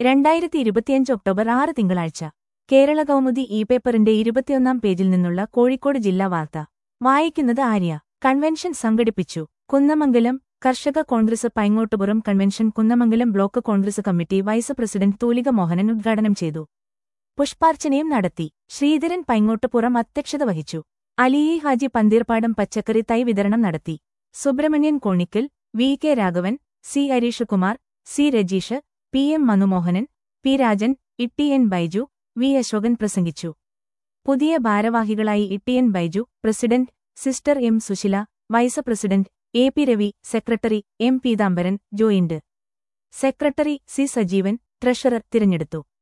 രണ്ടായിരത്തി ഇരുപത്തിയഞ്ച് ഒക്ടോബർ ആറ് തിങ്കളാഴ്ച കേരള കൗമുദി ഇ പേപ്പറിന്റെ ഇരുപത്തിയൊന്നാം പേജിൽ നിന്നുള്ള കോഴിക്കോട് ജില്ലാ വാർത്ത വായിക്കുന്നത് ആര്യ കൺവെൻഷൻ സംഘടിപ്പിച്ചു കുന്നമംഗലം കർഷക Congress Paingottupuram convention Kunnamangalam block Congress committee vice president Thoolika Mohanan ഉദ്ഘാടനം ചെയ്തു പുഷ്പാർച്ചനയും നടത്തി ശ്രീധരൻ പൈങ്ങോട്ടുപുറം അധ്യക്ഷത വഹിച്ചു അലിയി ഹാജി പന്തീർപ്പാടം പച്ചക്കറി തൈ വിതരണം നടത്തി Subramanian Konikkal V K Raghavan C Harish Kumar C Rajeesh P M Manumohanan P Rajan Itty N Baiju V Ashokan പ്രസംഗിച്ചു പുതിയ ഭാരവാഹികളായി Itty N Baiju president sister M Susheela vice president A P Ravi secretary M Peethambaran joint secretary C Sajeevan treasurer തിരഞ്ഞെടുത്തു